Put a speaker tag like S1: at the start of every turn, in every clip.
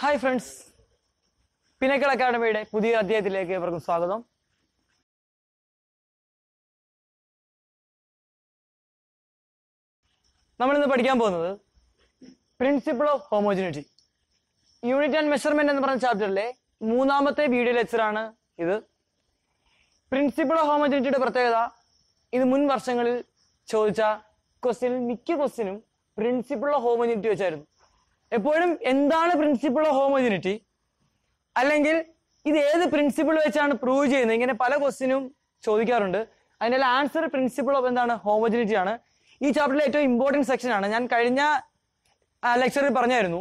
S1: hi friends പിന്നക്കൽ അക്കാഡമിയുടെ പുതിയ അധ്യായത്തിലേക്ക് ഏവർക്കും സ്വാഗതം നമ്മൾ ഇന്ന് പഠിക്കാൻ പോകുന്നത് principle of homogeneity unit and measurement എന്ന് പറഞ്ഞ ചാപ്റ്ററിലെ മൂന്നാമത്തെ വീഡിയോ ലെക്ചറാണ് ഇത് പ്രിൻസിപ്പിൾ ഓഫ് ഹോമോജിനിറ്റിയുടെ പ്രത്യേകത ഇത് മുൻ വർഷങ്ങളിൽ ചോദിച്ച ക്വസ്റ്റ്യനിൽ മിക്ക ക്വസ്റ്റ്യനും പ്രിൻസിപ്പിൾ ഓഫ് ഹോമോജിനിറ്റി വെച്ചായിരുന്നു എപ്പോഴും എന്താണ് പ്രിൻസിപ്പിൾ ഓഫ് ഹോമോജിനിറ്റി അല്ലെങ്കിൽ ഇത് ഏത് പ്രിൻസിപ്പിൾ വെച്ചാണ് പ്രൂവ് ചെയ്യുന്നത് ഇങ്ങനെ പല ക്വസ്റ്റ്യനും ചോദിക്കാറുണ്ട് അതിൻ്റെ ആൻസർ പ്രിൻസിപ്പിൾ ഓഫ് എന്താണ് ഹോമോജിനിറ്റി ആണ് ഈ ചാപ്റ്ററിലെ ഏറ്റവും ഇമ്പോർട്ടൻറ്റ് സെക്ഷൻ ആണ് ഞാൻ കഴിഞ്ഞ ലെക്ചറിൽ പറഞ്ഞായിരുന്നു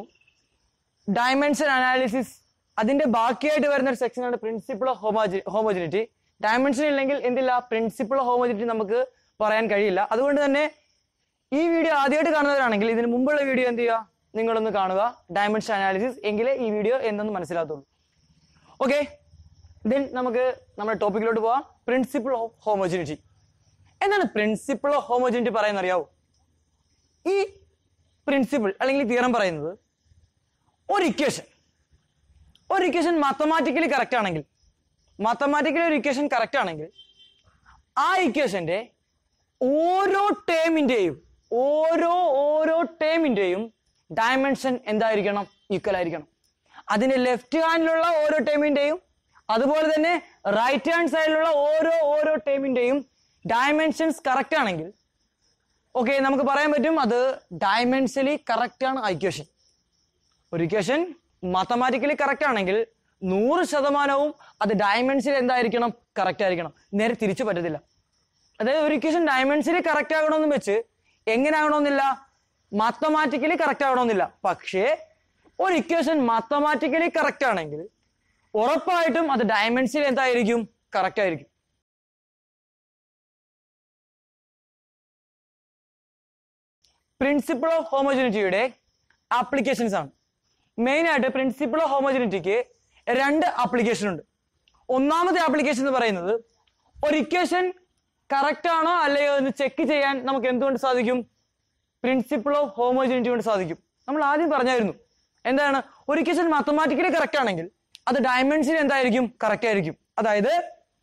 S1: ഡയമെൻഷൻ അനാലിസിസ് അതിന്റെ ബാക്കിയായിട്ട് വരുന്ന ഒരു സെക്ഷനാണ് പ്രിൻസിപ്പിൾ ഓഫ് ഹോമോജി ഹോമോജിനിറ്റി ഡയമെൻഷൻ ഇല്ലെങ്കിൽ എന്തില്ല പ്രിൻസിപ്പിൾ ഓഫ് ഹോമോജിനിറ്റി നമുക്ക് പറയാൻ കഴിയില്ല അതുകൊണ്ട് തന്നെ ഈ വീഡിയോ ആദ്യമായിട്ട് കാണുന്നവരാണെങ്കിൽ ഇതിന് മുമ്പുള്ള വീഡിയോ എന്ത് ചെയ്യുക നിങ്ങളൊന്ന് കാണുക ഡയമെൻഷൻ അനാലിസിസ് എങ്കിലേ ഈ വീഡിയോ എന്തെന്ന് മനസ്സിലാകത്തുള്ളൂ ഓക്കെ ദെൻ നമുക്ക് നമ്മുടെ ടോപ്പിക്കിലോട്ട് പോവാം പ്രിൻസിപ്പിൾ ഓഫ് ഹോമോജിനിറ്റി എന്താണ് പ്രിൻസിപ്പിൾ ഓഫ് ഹോമോജിനിറ്റി പറയുന്ന അറിയാവോ ഈ പ്രിൻസിപ്പിൾ അല്ലെങ്കിൽ തിയറം പറയുന്നത് ഒരു ഇക്വേഷൻ ഒരു ഇക്വേഷൻ മാത്തമാറ്റിക്കലി കറക്റ്റ് ആണെങ്കിൽ മാത്തമാറ്റിക്കലി ഒരു ഇക്വേഷൻ കറക്റ്റ് ആണെങ്കിൽ ആ ഇക്വേഷന്റെ ഓരോ ടേമിന്റെയും ഓരോ ഓരോ ടേമിന്റെയും ഡയമെൻഷൻ എന്തായിരിക്കണം ഈക്വൽ ആയിരിക്കണം അതിന്റെ ലെഫ്റ്റ് ഹാൻഡിലുള്ള ഓരോ ടേമിന്റെയും അതുപോലെ തന്നെ റൈറ്റ് ഹാൻഡ് സൈഡിലുള്ള ഓരോ ഓരോ ടേമിന്റെയും ഡയമെൻഷൻസ് കറക്റ്റ് ആണെങ്കിൽ ഓക്കെ നമുക്ക് പറയാൻ പറ്റും അത് ഡയമെൻഷനലി കറക്റ്റ് ആണ് ആ ഇക്വേഷൻ ഒരു ഇക്വേഷൻ മാത്തമാറ്റിക്കലി കറക്റ്റ് ആണെങ്കിൽ നൂറ് ശതമാനവും അത് ഡയമെൻഷൻ എന്തായിരിക്കണം കറക്റ്റ് ആയിരിക്കണം നേരെ തിരിച്ചു പറ്റത്തില്ല അതായത് ഒരു ഇക്വേഷൻ ഡയമെൻഷനലി കറക്റ്റ് ആകണമെന്ന് വെച്ച് എങ്ങനെ ആകണമെന്നില്ല മാത്തമാറ്റിക്കലി കറക്റ്റ് ആകണമെന്നില്ല പക്ഷേ ഒരു ഇക്വേഷൻ മാത്തമാറ്റിക്കലി കറക്റ്റ് ആണെങ്കിൽ ഉറപ്പായിട്ടും അത് ഡയമെൻഷനിൽ എന്തായിരിക്കും കറക്റ്റ് ആയിരിക്കും പ്രിൻസിപ്പിൾ ഓഫ് ഹോമോജിനിറ്റിയുടെ ആപ്ലിക്കേഷൻസ് ആണ് മെയിൻ ആയിട്ട് പ്രിൻസിപ്പിൾ ഓഫ് ഹോമോജിനിറ്റിക്ക് രണ്ട് ആപ്ലിക്കേഷൻ ഉണ്ട് ഒന്നാമത്തെ ആപ്ലിക്കേഷൻ എന്ന് പറയുന്നത് ഒരു ഇക്വേഷൻ കറക്റ്റ് ആണോ അല്ലയോ എന്ന് ചെക്ക് ചെയ്യാൻ നമുക്ക് എന്തുകൊണ്ട് സാധിക്കും പ്രിൻസിപ്പിൾ ഓഫ് ഹോമോജിനിറ്റി കൊണ്ട് സാധിക്കും നമ്മൾ ആദ്യം പറഞ്ഞായിരുന്നു എന്താണ് ഒരു ഇക്വേഷൻ മാത്തമാറ്റിക്കലി കറക്റ്റ് ആണെങ്കിൽ അത് ഡയമെൻഷൻ എന്തായിരിക്കും കറക്റ്റ് ആയിരിക്കും അതായത്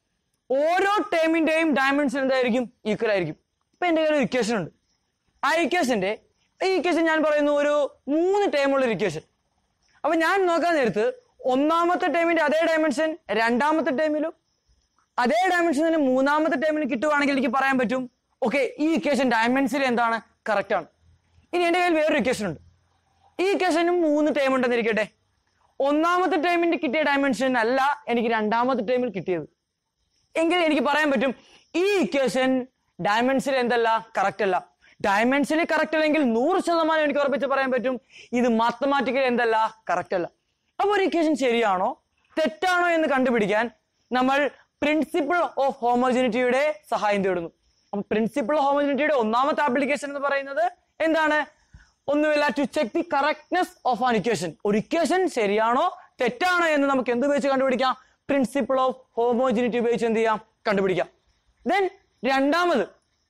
S1: ഓരോ ടേമിന്റെയും ഡയമെൻഷൻ എന്തായിരിക്കും ഈക്വൽ ആയിരിക്കും ഇപ്പൊ എന്റെ കയ്യിൽ ഒരു ഇക്വേഷൻ ഉണ്ട് ആ ഇക്വേഷന്റെ ഈ ഇക്വേഷൻ ഞാൻ പറയുന്നു ഒരു മൂന്ന് ടേമുള്ള ഒരു ഇക്വേഷൻ അപ്പൊ ഞാൻ നോക്കാൻ നേരത്ത് ഒന്നാമത്തെ ടേമിന്റെ അതേ ഡയമെൻഷൻ രണ്ടാമത്തെ ടേമിലും അതേ ഡയമെൻഷൻ തന്നെ മൂന്നാമത്തെ ടേമിൽ കിട്ടുവാണെങ്കിൽ എനിക്ക് പറയാൻ പറ്റും ഓക്കെ ഈ ഇക്വേഷൻ ഡയമെൻഷൻ എന്താണ് കറക്റ്റ് ആണ് ഇനി എന്റെ കയ്യിൽ വേറൊരു ഇക്വേഷൻ ഉണ്ട് ഈ ഇക്വേഷനും മൂന്ന് ടേം ഉണ്ടെന്നിരിക്കട്ടെ ഒന്നാമത്തെ ടേമിന്റെ കിട്ടിയ ഡയമെൻഷൻ അല്ല എനിക്ക് രണ്ടാമത്തെ ടേമിൽ കിട്ടിയത് എങ്കിൽ എനിക്ക് പറയാൻ പറ്റും ഈ ഇക്വേഷൻ ഡയമെൻഷനിൽ എന്തല്ല കറക്റ്റ് അല്ല ഡയമെൻഷനിൽ കറക്റ്റ് അല്ലെങ്കിൽ നൂറ് ശതമാനം എനിക്ക് ഉറപ്പിച്ച് പറയാൻ പറ്റും ഇത് മാത്തമാറ്റിക്കലി എന്തല്ല കറക്റ്റ് അല്ല അപ്പൊ ഒരു ഇക്വേഷൻ ശരിയാണോ തെറ്റാണോ എന്ന് കണ്ടുപിടിക്കാൻ നമ്മൾ പ്രിൻസിപ്പിൾ ഓഫ് ഹോമോജിനിറ്റിയുടെ സഹായം തേടുന്നു അപ്പൊ പ്രിൻസിപ്പിൾ ഓഫ് ഹോമോജിനിറ്റിയുടെ ഒന്നാമത്തെ ആപ്ലിക്കേഷൻ എന്ന് പറയുന്നത് എന്താണ് ഒന്നുമില്ല to check the correctness of an equation ഒരു ഇക്വേഷൻ ശരിയാണോ തെറ്റാണോ എന്ന് നമുക്ക് എന്ത് ഉപയോഗിച്ച് കണ്ടുപിടിക്കാം പ്രിൻസിപ്പിൾ ഓഫ് ഹോമോജിനിറ്റി ഉപയോഗിച്ച് എന്ത് ചെയ്യാം കണ്ടുപിടിക്കാം ദെൻ രണ്ടാമത്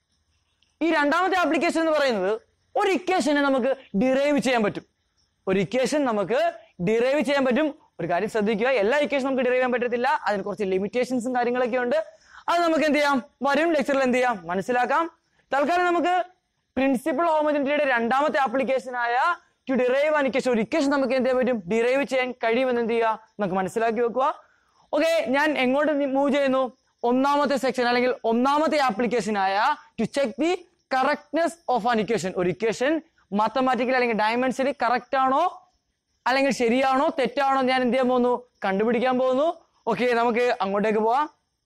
S1: ഈ രണ്ടാമത്തെ ആപ്ലിക്കേഷൻ എന്ന് പറയുന്നത് ഒരു ഇക്വേഷനെ നമുക്ക് ഡിറൈവ് ചെയ്യാൻ പറ്റും ഒരു ഇക്വേഷൻ നമുക്ക് ഡിറൈവ് ചെയ്യാൻ പറ്റും ഒരു കാര്യം ശ്രദ്ധിക്കുക എല്ലാ ഇക്വേഷൻ നമുക്ക് ഡിറൈവ് ചെയ്യാൻ പറ്റത്തില്ല അതിന് കുറച്ച് ലിമിറ്റേഷൻസും കാര്യങ്ങളൊക്കെ ഉണ്ട് അത് നമുക്ക് എന്ത് ചെയ്യാം വരും ലെക്ചറിൽ എന്ത് ചെയ്യാം മനസ്സിലാക്കാം തൽക്കാലം നമുക്ക് പ്രിൻസിപ്പിൾ ഹോമോജിനിറ്റിയുടെ രണ്ടാമത്തെ ആപ്ലിക്കേഷൻ ആയ ടു ഡിറൈവ് ആൻ ഇക്വേഷൻ ഒരു ഇക്വേഷൻ നമുക്ക് എന്ത് ചെയ്യാൻ പറ്റും ഡിറൈവ് ചെയ്യാൻ കഴിയുമെന്ന് എന്ത് ചെയ്യുക നമുക്ക് മനസ്സിലാക്കി വെക്കുക ഓക്കെ ഞാൻ എങ്ങോട്ട് മൂവ് ചെയ്യുന്നു ഒന്നാമത്തെ സെക്ഷൻ അല്ലെങ്കിൽ ഒന്നാമത്തെ ആപ്ലിക്കേഷൻ ആയ to check the correctness of an equation ഒരു ഇക്വേഷൻ മാത്തമാറ്റിക്കലി അല്ലെങ്കിൽ ഡയമെൻഷനലി കറക്റ്റ് ആണോ അല്ലെങ്കിൽ ശരിയാണോ തെറ്റാണോ എന്ന് ഞാൻ എന്ത് ചെയ്യാൻ പോകുന്നു കണ്ടുപിടിക്കാൻ പോകുന്നു ഓക്കെ നമുക്ക് അങ്ങോട്ടേക്ക് പോവാം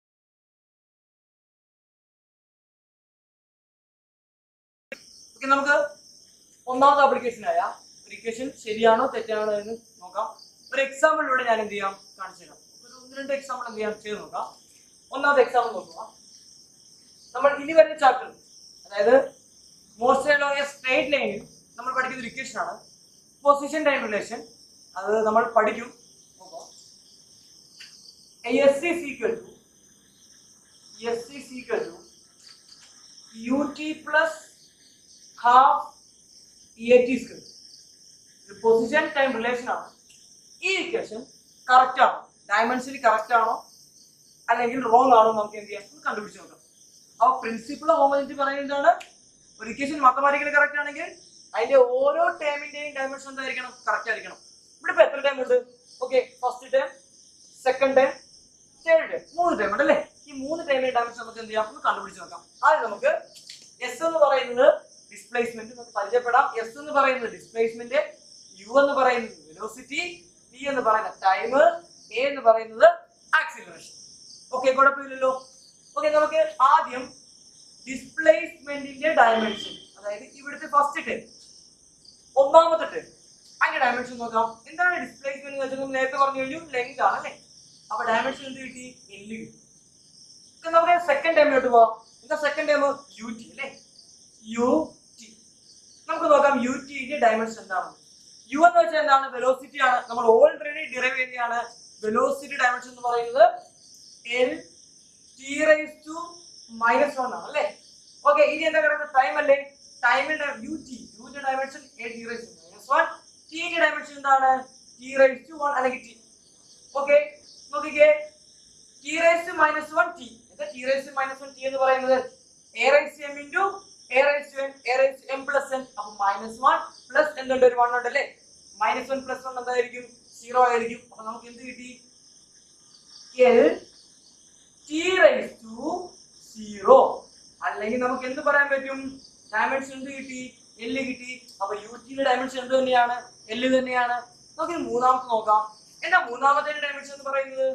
S1: ഓക്കെ നമുക്ക് ഒന്നാമത്തെ ആപ്ലിക്കേഷനായ ഒരു ഇക്വേഷൻ ശരിയാണോ തെറ്റാണോ എന്ന് നോക്കാം ഒരു എക്സാമ്പിളിലൂടെ ഞാൻ എന്ത് ചെയ്യാം കാണിച്ചു തരാം ഒരു ഒന്ന് രണ്ട് എക്സാമ്പിൾ എന്ത് ചെയ്യാം ചെയ്ത് നോക്കാം ഒന്നാമത്തെ എക്സാമ്പിൾ നോക്കുക നമ്മൾ ഇനി വരുന്ന ചാപ്റ്റർ അതായത് മോസ്റ്റ് സ്ട്രേറ്റ് ലൈനിൽ നമ്മൾ പഠിക്കുന്ന ഒരു ഇക്വേഷൻ ആണ് പൊസിഷൻ ടൈം റിലേഷൻ അത് നമ്മൾ പഠിക്കും നോക്കാം S is equal to S is equal to U T plus half E A T square position time relation ആണ് ഈ ഇക്വേഷൻ കറക്റ്റ് ആണോ ഡയമെൻഷനിൽ കറക്റ്റ് ആണോ അല്ലെങ്കിൽ റോങ് ആണോ എന്ന് നമുക്ക് എന്ത് ചെയ്യാം ഒന്ന് കണ്ടുപിടിച്ച് നോക്കാം അപ്പൊ പ്രിൻസിപ്പിൾ ഹോമോജിറ്റി പറയുന്നത് എന്താണ് ഒരു ഇക്വേഷൻ മാത്തമാറ്റിക്കലി കറക്റ്റ് ആണെങ്കിൽ അതിന്റെ ഓരോ ടേമിന്റെയും ഡയമെൻഷൻ എന്തായിരിക്കണം കറക്റ്റ് ആയിരിക്കണം ഇവിടെ ഇപ്പൊ എത്ര ടൈം ഉണ്ട് okay first time second time third time മൂന്ന് ടൈം ഉണ്ട് അല്ലേ ഈ മൂന്ന് ടൈമിന്റെ ഡയമെൻഷൻ നമുക്ക് എന്ത് ചെയ്യാം ഒന്ന് കണ്ടുപിടിച്ച് നോക്കാം ആദ്യം നമുക്ക് എസ് എന്ന് പറയുന്നത് ഡിസ്പ്ലേസ്മെന്റ് നമുക്ക് പരിചയപ്പെടാം എസ് എന്ന് പറയുന്നത് ഡിസ്പ്ലേസ്മെന്റ് യു എന്ന് പറയുന്നത് വെലോസിറ്റി ടി എന്ന് പറയുന്നത് ടൈം എ എന്ന് പറയുന്നത് ആക്സിലറേഷൻ ഓക്കെ കുഴപ്പമില്ലല്ലോ ഓക്കെ നമുക്ക് ആദ്യം ഡിസ്പ്ലേസ്മെന്റിന്റെ ഡയമെൻഷൻ അതായത് ഇവിടുത്തെ ഫസ്റ്റ് ടൈം ഒന്നാമത്തെ ടൈം അതിന്റെ ഡയമെൻഷൻ നോക്കാം എന്താണ് ഡിസ്പ്ലേസ്മെന്റ് എന്ന് വെച്ചാൽ നമ്മൾ നേരത്തെ പറഞ്ഞു കഴിഞ്ഞു ലെങ്ത് ആണ് അല്ലേ അപ്പൊ ഡയമെൻഷൻ എന്ത് കിട്ടി എല്ല് കിട്ടി ഇപ്പൊ നമുക്ക് സെക്കൻഡ് ടൈമിലോട്ട് പോവാം എന്താ സെക്കൻഡ് ടൈം യു ടി അല്ലേ യു ടി നമുക്ക് നോക്കാം യു ടിന്റെ ഡയമെൻഷൻ എന്താണ് യു എന്ന് വെച്ചാൽ എന്താണ് വെലോസിറ്റി ആണ് നമ്മൾ ഓൾറെഡി ഡിറൈവ് ചെയ്യുന്നതാണ് വെലോസിറ്റി ഡയമെൻഷൻ എന്ന് പറയുന്നത് L T rice to minus one ആണ് അല്ലേ ഓക്കെ ഇനി എന്താ പറയുന്നത് ടൈം അല്ലേ ടൈമിന്റെ യു ടി യുന്റെ dimension A T rice to minus one ടിന്റെ ഡയമെൻഷൻ എന്താണ് ടി റൈസ് ടു വൺ അല്ലെങ്കിൽ ടി ഓക്കെ നോക്കിക്കേ T rice to minus one T എന്താ T rice to minus one T എന്ന് പറയുന്നത് A raise M into A rice to N A raise M plus N അപ്പൊ minus one plus എന്തുണ്ട് ഒരു one ഉണ്ട് അല്ലേ minus one plus one എന്തായിരിക്കും zero ആയിരിക്കും അപ്പൊ നമുക്ക് എന്ത് കിട്ടി L T rice to zero അല്ലെങ്കിൽ നമുക്ക് എന്ത് പറയാൻ പറ്റും ഡയമെൻഷൻ എന്ത് കിട്ടി എല്ല് കിട്ടി അപ്പൊ യു ടിയുടെ ഡയമെൻഷൻ എന്ത് തന്നെയാണ് എല്ല് തന്നെയാണ് നമുക്ക് ഇനി മൂന്നാമത്തെ നോക്കാം എന്താ മൂന്നാമത്തെ ഡയമെൻഷൻ എന്ന് പറയുന്നത്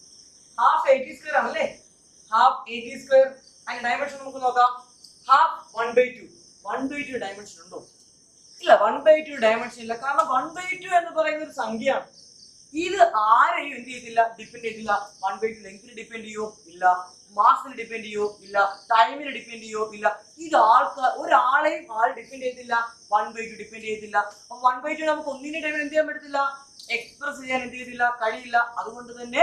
S1: ഹാഫ് എയ്റ്റി സ്ക്വയർ ആണല്ലേ ഹാഫ് എയ്റ്റി സ്ക്വയർ അതിന്റെ ഡയമെൻഷൻ നമുക്ക് നോക്കാം half one by two one by two dimension ഉണ്ടോ ഇല്ല വൺ ബൈ ടു ഡയമെൻഷൻ ഇല്ല കാരണം വൺ ബൈ ടു എന്ന് പറയുന്ന ഒരു സംഖ്യയാണ് ഇത് ആരെയും എന്ത് ചെയ്തില്ല ഡിപ്പെൻഡ് ചെയ്തില്ല വൺ ബൈ ടു ലെങ്തിന് ഡിപ്പെൻഡ് ചെയ്യോ ഇല്ല മാസത്തിന് ഡിപ്പെൻഡ് ചെയ്യോ ഇല്ല ടൈമിന് ഡിപ്പെൻഡ് ചെയ്യോ ഇല്ല ഇത് ആൾക്കാർ ഒരാളെയും ആൾ ഡിപ്പെൻഡ് ചെയ്തില്ല വൺ ബൈ ടു ഡിപ്പെൻഡ് ചെയ്തില്ല അപ്പൊ വൺ ബൈ ടു നമുക്ക് ഒന്നിന്റെ ടൈമിൽ എന്ത് ചെയ്യാൻ പറ്റത്തില്ല എക്സ്പ്രസ് ചെയ്യാൻ എന്ത് ചെയ്തില്ല കഴിയില്ല അതുകൊണ്ട് തന്നെ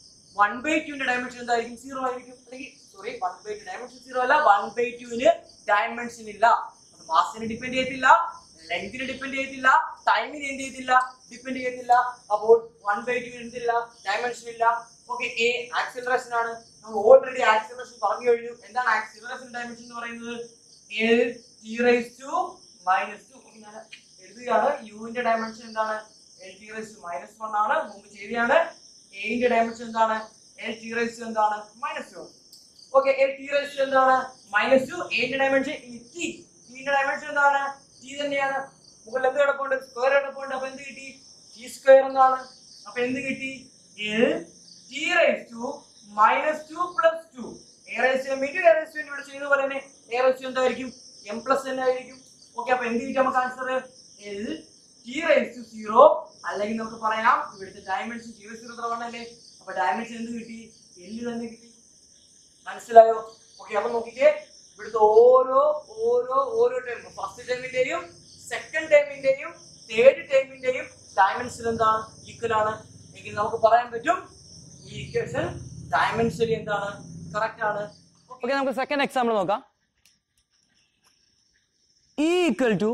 S1: വൺ ബൈ ടുവിന്റെ ഡയമെൻഷൻ എന്തായിരിക്കും സീറോ ആയിരിക്കും അല്ലെങ്കിൽ sorry one by two dimension zero അല്ല വൺ ബൈ ടുവിന് ഡയമെൻഷൻ ഇല്ല അത് മാസത്തിന് ഡിപ്പെൻഡ് ചെയ്യത്തില്ല ലെങ്തിന് ഡിപ്പെൻഡ് ചെയ്യത്തില്ല ടൈമിന് എന്ത് ചെയ്യത്തില്ല ഡിപ്പെൻഡ് ചെയ്യത്തില്ല അപ്പോൾ വൺ ബൈ ടു എന്തില്ല ഡയമെൻഷൻ ഇല്ല ഓക്കെ എ ആക്സിലറേഷൻ ആണ് നമ്മൾ ഓൾറെഡി ആക്സിലറേഷൻ പറഞ്ഞു കഴിഞ്ഞു എന്താണ് ആക്സിലറേഷൻ ഡയമെൻഷൻ എന്ന് പറയുന്നത് L T rice to minus two ഞാൻ എഴുതുകയാണ് യുവിന്റെ ഡയമെൻഷൻ എന്താണ് L T rice to minus one ആണ് മുമ്പ് ചെയ്തതാണ് എന്റെ ഡയമെൻഷൻ എന്താണ് എൽ ടി റൈസ് ടു എന്താണ് minus two okay L T rice to എന്താണ് മൈനസ് ടു എന്റെ ഡയമെൻഷൻ ടി ടിന്റെ ഡയമെൻഷൻ എന്താണ് ടി തന്നെയാണ് മുകളിൽ എന്ത് കിടപ്പുണ്ട് സ്ക്വയർ കിടപ്പുണ്ട് അപ്പൊ എന്ത് കിട്ടി ടി സ്ക്വയർ എന്നാണ് അപ്പൊ എന്ത് കിട്ടി L T rice to minus two plus two A rice to M into A rice to ഇവിടെ ചെയ്ത പോലെ തന്നെ എ റൈസ് ടു എന്തായിരിക്കും എം പ്ലസ് തന്നെ ആയിരിക്കും ഓക്കെ അപ്പൊ എന്ത് കിട്ടി നമുക്ക് answer L T rice to zero അല്ലെങ്കിൽ നമുക്ക് പറയാം ഇവിടുത്തെ ഡയമെൻഷൻ സീറോ സീറോ ത്രവൺ അല്ലേ അപ്പൊ ഡയമെൻഷൻ എന്ത് കിട്ടി എല്ല് തന്നെ കിട്ടി മനസ്സിലായോ ഓക്കെ അപ്പൊ നോക്കിക്കേ ഇവിടുത്തെ ഓരോ ഓരോ ഓരോ ടൈം ഫസ്റ്റ് ടൈമിന്റെയും സെക്കൻഡ് ടൈമിന്റെയും തേർഡ് ടൈമിന്റെയും ഡയമെൻഷൻ എന്താണ് ഈക്വൽ ആണ് എങ്കിൽ നമുക്ക് പറയാൻ പറ്റും ഈ ഇക്വേഷൻ ഡയമെൻഷലി എന്താണ് കറക്റ്റ് ആണ്
S2: ഓക്കെ നമുക്ക് സെക്കൻഡ് എക്സാമ്പിൾ നോക്കാം E equal to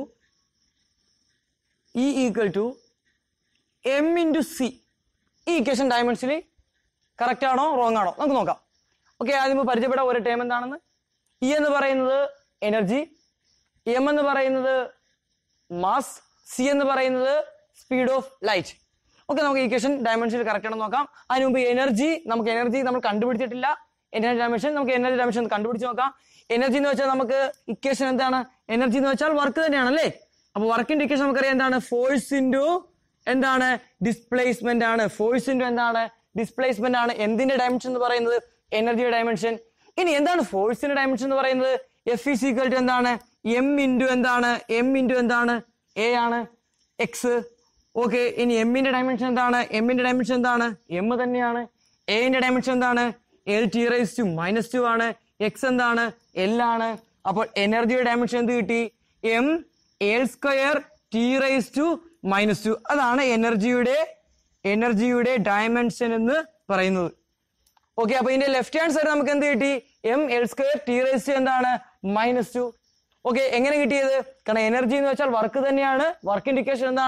S2: E equal to M into C ഈ ഇക്വേഷൻ ഡയമെൻഷനിൽ കറക്റ്റ് ആണോ റോങ് ആണോ നമുക്ക് നോക്കാം ഓക്കെ ആദ്യം നമുക്ക് പരിചയപ്പെടാം ഒരു ടേം എന്താണെന്ന് ഇ എന്ന് പറയുന്നത് എനർജി എം എന്ന് പറയുന്നത് മാസ് സി എന്ന് പറയുന്നത് സ്പീഡ് ഓഫ് ലൈറ്റ് ഓക്കെ നമുക്ക് ഇക്വേഷൻ ഡയമെൻഷൻ കറക്റ്റ് ആണെന്ന് നോക്കാം അതിന് മുമ്പ് എനർജി നമുക്ക് എനർജി നമ്മൾ കണ്ടുപിടിച്ചിട്ടില്ല എനർജി ഡയമെൻഷൻ നമുക്ക് എനർജി ഡയമെൻഷൻ കണ്ടുപിടിച്ച് നോക്കാം എനർജി എന്ന് വെച്ചാൽ നമുക്ക് ഇക്വേഷൻ എന്താണ് എനർജി എന്ന് വെച്ചാൽ വർക്ക് തന്നെയാണ് അല്ലേ അപ്പൊ വർക്കിന്റെ ഇക്വേഷൻ നമുക്കറിയാം എന്താണ് ഫോഴ്സ് ഇൻറ്റു എന്താണ് ഡിസ്പ്ലേസ്മെന്റ് ആണ് ഫോഴ്സ് ഇൻറ്റു എന്താണ് ഡിസ്പ്ലേസ്മെന്റ് ആണ് എന്തിന്റെ ഡയമെൻഷൻ എന്ന് പറയുന്നത് എനർജിയുടെ ഡയമെൻഷൻ ഇനി എന്താണ് ഫോഴ്സിന്റെ ഡയമെൻഷൻ എന്ന് പറയുന്നത് എഫ് ഇസ് ഈക്വൽ ടു എന്താണ് എം ഇൻറ്റു എന്താണ് എം ഇൻറ്റു എന്താണ് എ ആണ് എക്സ് ഓക്കെ ഇനി എമ്മിന്റെ ഡയമെൻഷൻ എന്താണ് എമ്മിന്റെ ഡയമെൻഷൻ എന്താണ് എം തന്നെയാണ് എന്റെ ഡയമെൻഷൻ എന്താണ് L T rice to minus two ആണ് എക്സ് എന്താണ് എൽ ആണ് അപ്പോൾ എനർജിയുടെ ഡയമെൻഷൻ എന്ത് കിട്ടി M L square T rice to minus two അതാണ് എനർജിയുടെ എനർജിയുടെ ഡയമെൻഷൻ എന്ന് പറയുന്നത് ഓക്കെ അപ്പൊ ഇതിന്റെ ലെഫ്റ്റ് ഹാൻഡ് സൈഡ് നമുക്ക് എന്ത് കിട്ടി M L square T rice to എന്താണ് മൈനസ് ടു ഓക്കെ എങ്ങനെ കിട്ടിയത് കാരണം എനർജി എന്ന് വെച്ചാൽ വർക്ക് തന്നെയാണ് വർക്ക് ഇൻഡിക്കേഷൻ എന്താണ്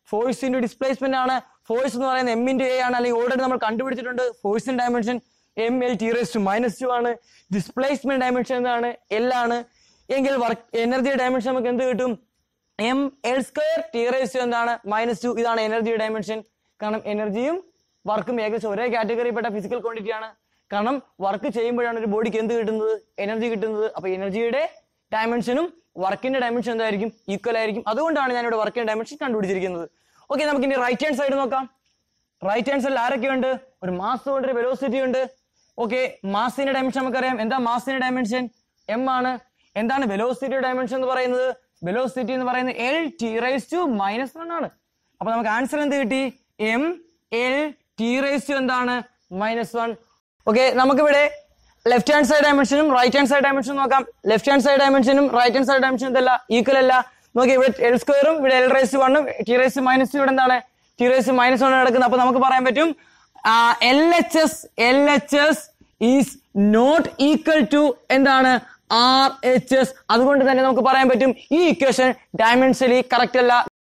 S1: ഫോഴ്സ് ഇൻറ്റു ഡിസ്പ്ലേസ്മെന്റ് ആണ് ഫോഴ്സ് എന്ന് പറയുന്നത് എം ഇൻറ്റു എ ആണ് അല്ലെങ്കിൽ ഓൾറെഡി നമ്മൾ കണ്ടുപിടിച്ചിട്ടുണ്ട് ഫോഴ്സിന്റെ dimension M L T raise to minus two ആണ് ഡിസ്പ്ലേസ്മെന്റ് ഡയമെൻഷൻ എന്താണ് എൽ ആണ് എങ്കിൽ വർക്ക് എനർജി ഡയമെൻഷൻ നമുക്ക് എന്ത് കിട്ടും M L square T raise to എന്താണ് മൈനസ് ടു ഇതാണ് എനർജി ഡയമെൻഷൻ കാരണം എനർജിയും വർക്കും ഏകദേശം ഒരേ കാറ്റഗറിയിൽപ്പെട്ട ഫിസിക്കൽ ക്വാണ്ടിറ്റി ആണ് കാരണം വർക്ക് ചെയ്യുമ്പോഴാണ് ഒരു ബോഡിക്ക് എന്ത് കിട്ടുന്നത് എനർജി കിട്ടുന്നത് അപ്പൊ എനർജിയുടെ ഡയമെൻഷനും വർക്കിന്റെ ഡയമെൻഷൻ എന്തായിരിക്കും ഈക്വൽ ആയിരിക്കും അതുകൊണ്ടാണ് ഞാൻ ഇവിടെ വർക്കിന്റെ ഡയമെൻഷൻ കണ്ടുപിടിച്ചിരിക്കുന്നത് ഓക്കെ നമുക്ക് ഇനി റൈറ്റ് ഹാൻഡ് സൈഡ് നോക്കാം റൈറ്റ് ഹാൻഡ് സൈഡിൽ ആരൊക്കെ ഉണ്ട് ഒരു മാസ് ഉണ്ട് ഒരു വെലോസിറ്റി ഉണ്ട് ഓക്കെ മാസിന്റെ ഡയമെൻഷൻ നമുക്കറിയാം എന്താ മാസിന്റെ ഡയമെൻഷൻ എം ആണ് എന്താണ് വെലോസിറ്റി ഡയമെൻഷൻ എന്ന് പറയുന്നത് വെലോസിറ്റി എന്ന് പറയുന്നത് L T rice to minus one ആണ് അപ്പൊ നമുക്ക് ആൻസർ എന്ത് കിട്ടി M L T rice to എന്താണ് മൈനസ് വൺ ഓക്കെ നമുക്കിവിടെ ലെഫ്റ്റ് ഹാൻഡ് സൈഡ് ഡയമെൻഷനും റൈറ്റ് ഹാൻഡ് സൈഡ് ഡയമെൻഷനും നോക്കാം ലെഫ്റ്റ് ഹാൻഡ് സൈഡ് ഡയമെൻഷനും റൈറ്റ് ഹാൻഡ് സൈഡ് ഡയമെൻഷനും ഇതല്ല ഈക്വൽ അല്ല നോക്കി ഇവിടെ എൽ സ്ക്വയറും ഇവിടെ എൽ റൈസ് വണ്ണും ടി റൈസ് മൈനസ് ഇവിടെ എന്താണ് ടി റൈസ് മൈനസ് വൺ നടക്കുന്നത് അപ്പൊ നമുക്ക് പറയാൻ പറ്റും L H S L H S is not equal to എന്താണ് ആർ എച്ച് എസ് അതുകൊണ്ട് തന്നെ നമുക്ക് പറയാൻ പറ്റും ഈ ഇക്വേഷൻ ഡയമെൻഷലി കറക്റ്റ് അല്ല